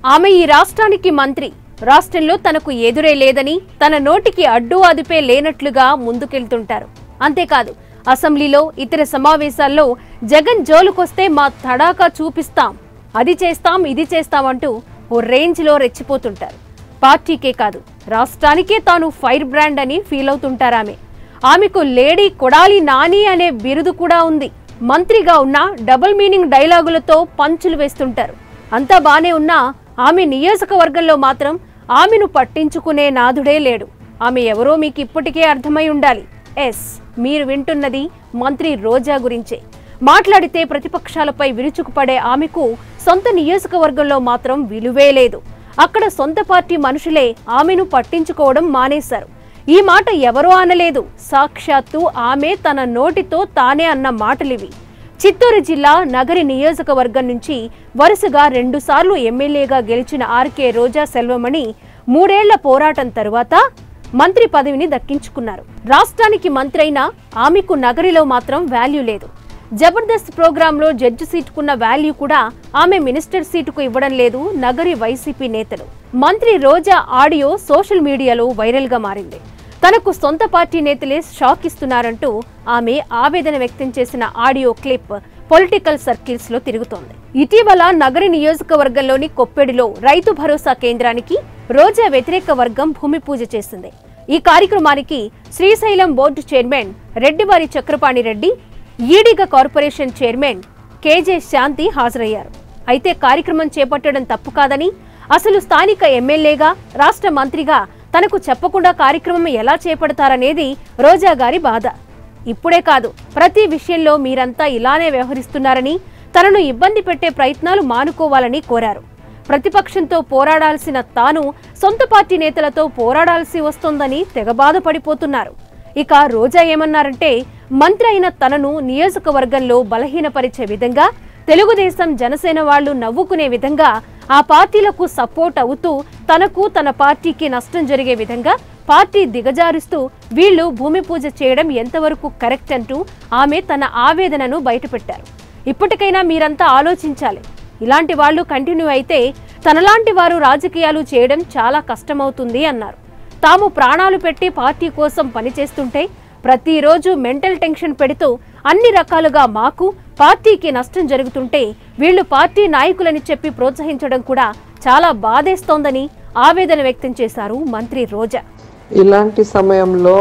ఆమె ఈ రాష్ట్రానికి మంత్రి రాష్ట్రంలో తనకు ఎదురే లేదని తన నోటికి అడ్డు అదుపే లేనట్లుగా ముందుకెళ్తుంటారు అంతేకాదు అసెంబ్లీలో ఇతర సమావేశాల్లో జగన్ జోలుకొస్తే మా తడాకా చూపిస్తాం అది చేస్తాం ఇది చేస్తామంటూ ఓ రేంజ్లో రెచ్చిపోతుంటారు పార్టీకే కాదు రాష్ట్రానికే తాను ఫైర్ బ్రాండ్ అని ఫీల్ అవుతుంటారామె ఆమెకు లేడీ కొడాలి నాని అనే బిరుదు కూడా ఉంది మంత్రిగా ఉన్న డబుల్ మీనింగ్ డైలాగులతో పంచులు వేస్తుంటారు అంతా బానే ఉన్నా ఆమె నియోజకవర్గంలో మాత్రం ఆమెను పట్టించుకునే నాదుడే లేడు ఆమె ఎవరో మీకు ఇప్పటికే అర్థమై ఉండాలి ఎస్ మీరు వింటున్నది మంత్రి రోజా గురించే మాట్లాడితే ప్రతిపక్షాలపై విరుచుకుపడే ఆమెకు సొంత నియోజకవర్గంలో మాత్రం విలువే లేదు అక్కడ సొంత పార్టీ మనుషులే ఆమెను పట్టించుకోవడం మానేశారు ఈ మాట ఎవరో అనలేదు సాక్షాత్తు ఆమె తన నోటితో తానే అన్న మాటలివి చిత్తూరు జిల్లా నగరి నియోజకవర్గం నుంచి వరుసగా రెండుసార్లు ఎమ్మెల్యేగా గెలిచిన ఆర్కే రోజా సెల్వమణి మూడేళ్ల పోరాటం తరువాత మంత్రి పదవిని దక్కించుకున్నారు రాష్ట్రానికి మంత్రి అయినా ఆమెకు నగరిలో మాత్రం వాల్యూ లేదు జబర్దస్త్ ప్రోగ్రాంలో జడ్జి సీటుకున్న వాల్యూ కూడా ఆమె మినిస్టర్ సీటుకు ఇవ్వడం లేదు నగరి వైసీపీ నేతలు మంత్రి రోజా ఆడియో సోషల్ మీడియాలో వైరల్ గా మారింది తనకు సొంత పార్టీ నేతలే షాక్ ఇస్తున్నారంటూ ఆమె ఆవేదన వ్యక్తం చేసిన ఆడియో క్లిప్ పొలిటికల్ సర్కిల్స్ లో తిరుగుతోంది ఇటీవల నగరి నియోజకవర్గంలోని కొప్పెడిలో రైతు భరోసా కేంద్రానికి రోజా వ్యతిరేక వర్గం భూమి పూజ చేసింది ఈ కార్యక్రమానికి Srisailam board chairman Reddivari Chakrapani Reddy Ediga corporation chairman KJ Shanti హాజరయ్యారు అయితే కార్యక్రమం చేపట్టడం తప్పు కాదని అసలు స్థానిక ఎమ్మెల్యేగా రాష్ట్ర మంత్రిగా తనకు చెప్పకుండా కార్యక్రమం ఎలా చేపడతారనేది రోజా గారి బాధ ఇప్పుడే కాదు ప్రతి విషయంలో మీరంతా ఇలానే వ్యవహరిస్తున్నారని తనను ఇబ్బంది పెట్టే ప్రయత్నాలు మానుకోవాలని కోరారు ప్రతిపక్షంతో పోరాడాల్సిన తాను సొంత పార్టీ నేతలతో పోరాడాల్సి వస్తోందని తెగ బాధపడిపోతున్నారు ఇక రోజా ఏమన్నారంటే మంత్రి అయిన తనను నియోజకవర్గంలో బలహీనపరిచే విధంగా తెలుగుదేశం జనసేన వాళ్లు నవ్వుకునే విధంగా ఆ పార్టీలకు సపోర్ట్ అవుతూ తనకు తన పార్టీకి నష్టం జరిగే విధంగా పార్టీ దిగజారుస్తూ వీళ్లు భూమి పూజ చేయడం ఎంతవరకు కరెక్ట్ అంటూ ఆమె తన ఆవేదనను బయటపెట్టారు ఇప్పటికైనా మీరంతా ఆలోచించాలి ఇలాంటి వాళ్ళు కంటిన్యూ అయితే తనలాంటి వారు రాజకీయాలు చేయడం చాలా కష్టమవుతుంది అన్నారు తాము ప్రాణాలు పెట్టి పార్టీ కోసం పనిచేస్తుంటే ప్రతిరోజు మెంటల్ టెన్షన్ పెడుతూ అన్ని రకాలుగా మాకు పార్టీకి నష్టం జరుగుతుంటే వీళ్ళు పార్టీ నాయకులని చెప్పి ప్రోత్సహించడం కూడా చాలా బాధేస్తోందని ఆవేదన వ్యక్తం చేశారు మంత్రి రోజా ఇలాంటి సమయంలో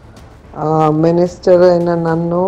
ఆ, మినిస్టర్ అయిన నన్ను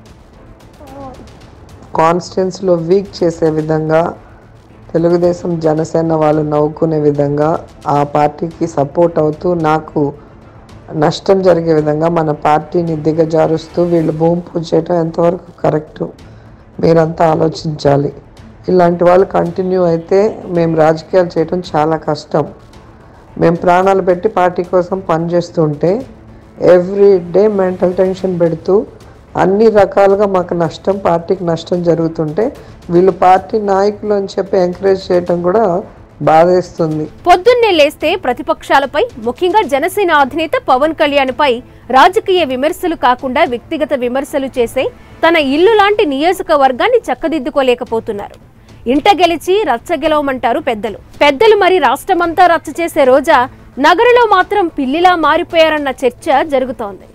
కాన్స్టిట్యున్సీలో వీక్ చేసే విధంగా తెలుగుదేశం జనసేన వాళ్ళు నవ్వుకునే విధంగా ఆ పార్టీకి సపోర్ట్ అవుతూ నాకు నష్టం జరిగే విధంగా మన పార్టీని దిగజారుస్తూ వీళ్ళు భూమి పూజ చేయడం ఎంతవరకు కరెక్టు మీరంతా ఆలోచించాలి ఇలాంటి వాళ్ళు కంటిన్యూ అయితే మేము రాజకీయాలు చేయడం చాలా కష్టం మేము ప్రాణాలు పెట్టి పార్టీ కోసం పనిచేస్తుంటే ఎవ్రీ డే మెంటల్ టెన్షన్ పెడుతూ అన్ని రకాలుగా మాకు నష్టం పార్టీకి నష్టం జరుగుతుంటే వీళ్ళు పార్టీ నాయకులు అని చెప్పి ఎంకరేజ్ చేయడం కూడా బాధేస్తుంది పొద్దున్నే లేస్తే ప్రతిపక్షాలపై ముఖ్యంగా జనసేన అధినేత పవన్ కళ్యాణ్పై రాజకీయ విమర్శలు కాకుండా వ్యక్తిగత విమర్శలు చేసే తన ఇల్లు లాంటి నియోజకవర్గాన్ని చక్కదిద్దుకోలేకపోతున్నారు ఇంట గెలిచి రచ్చ గెలవమంటారు పెద్దలు పెద్దలు మరి రాష్ట్రమంతా రచ్చ చేసే రోజా నగరంలో మాత్రం పిల్లిలా మారిపోయారన్న చర్చ జరుగుతోంది